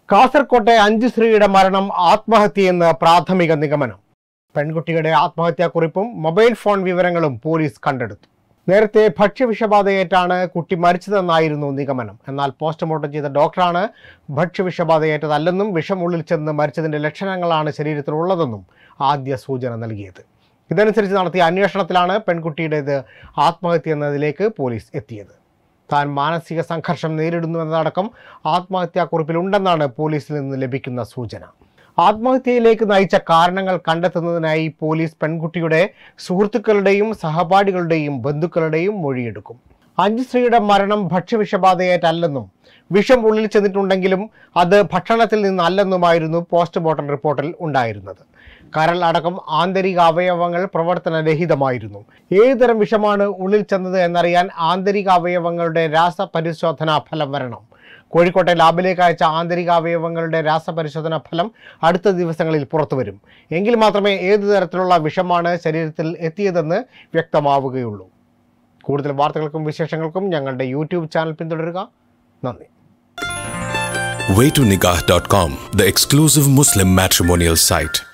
കാസർകോട്ടെ അഞ്ചു സ്ത്രീയുടെ മരണം ആത്മഹത്യയെന്ന് പ്രാഥമിക നിഗമനം പെൺകുട്ടിയുടെ ആത്മഹത്യാക്കുറിപ്പും മൊബൈൽ ഫോൺ വിവരങ്ങളും പോലീസ് കണ്ടെടുത്തു നേരത്തെ ഭക്ഷ്യവിഷബാധയേറ്റാണ് കുട്ടി മരിച്ചതെന്നായിരുന്നു നിഗമനം എന്നാൽ പോസ്റ്റ്മോർട്ടം ചെയ്ത ഡോക്ടറാണ് ഭക്ഷ്യവിഷബാധയേറ്റതല്ലെന്നും വിഷം ഉള്ളിൽ ചെന്ന് മരിച്ചതിന്റെ ലക്ഷണങ്ങളാണ് ശരീരത്തിലുള്ളതെന്നും ആദ്യ സൂചന നൽകിയത് ഇതനുസരിച്ച് നടത്തിയ അന്വേഷണത്തിലാണ് പെൺകുട്ടിയുടേത് ആത്മഹത്യ എന്നതിലേക്ക് പോലീസ് എത്തിയത് താൻ മാനസിക സംഘർഷം നേരിടുന്നുവെന്നതടക്കം ആത്മഹത്യാക്കുറിപ്പിലുണ്ടെന്നാണ് പോലീസിൽ നിന്ന് ലഭിക്കുന്ന സൂചന ആത്മഹത്യയിലേക്ക് നയിച്ച കാരണങ്ങൾ കണ്ടെത്തുന്നതിനായി പോലീസ് പെൺകുട്ടിയുടെ സുഹൃത്തുക്കളുടെയും സഹപാഠികളുടെയും ബന്ധുക്കളുടെയും മൊഴിയെടുക്കും അഞ്ച് സ്ത്രീയുടെ മരണം ഭക്ഷ്യവിഷബാധയേറ്റല്ലെന്നും വിഷം ഉള്ളിൽ ചെന്നിട്ടുണ്ടെങ്കിലും അത് ഭക്ഷണത്തിൽ നിന്നല്ലെന്നുമായിരുന്നു പോസ്റ്റ്മോർട്ടം റിപ്പോർട്ടിൽ ഉണ്ടായിരുന്നത് കരൾ അടക്കം ആന്തരിക അവയവങ്ങൾ പ്രവർത്തനരഹിതമായിരുന്നു ഏതുതരം വിഷമാണ് ഉള്ളിൽ ചെന്നത് എന്നറിയാൻ ആന്തരിക അവയവങ്ങളുടെ രാസപരിശോധനാ ഫലം വരണം കോഴിക്കോട്ടെ ലാബിലേക്ക് അയച്ച ആന്തരിക അവയവങ്ങളുടെ രാസപരിശോധനാ ഫലം അടുത്ത ദിവസങ്ങളിൽ പുറത്തുവരും എങ്കിൽ മാത്രമേ ഏതു തരത്തിലുള്ള വിഷമാണ് ശരീരത്തിൽ എത്തിയതെന്ന് വ്യക്തമാവുകയുള്ളൂ കൂടുതൽ വാർത്തകൾക്കും വിശേഷങ്ങൾക്കും ഞങ്ങളുടെ യൂട്യൂബ് ചാനൽ പിന്തുടരുക നന്ദി waytonikah.com, the exclusive Muslim matrimonial site.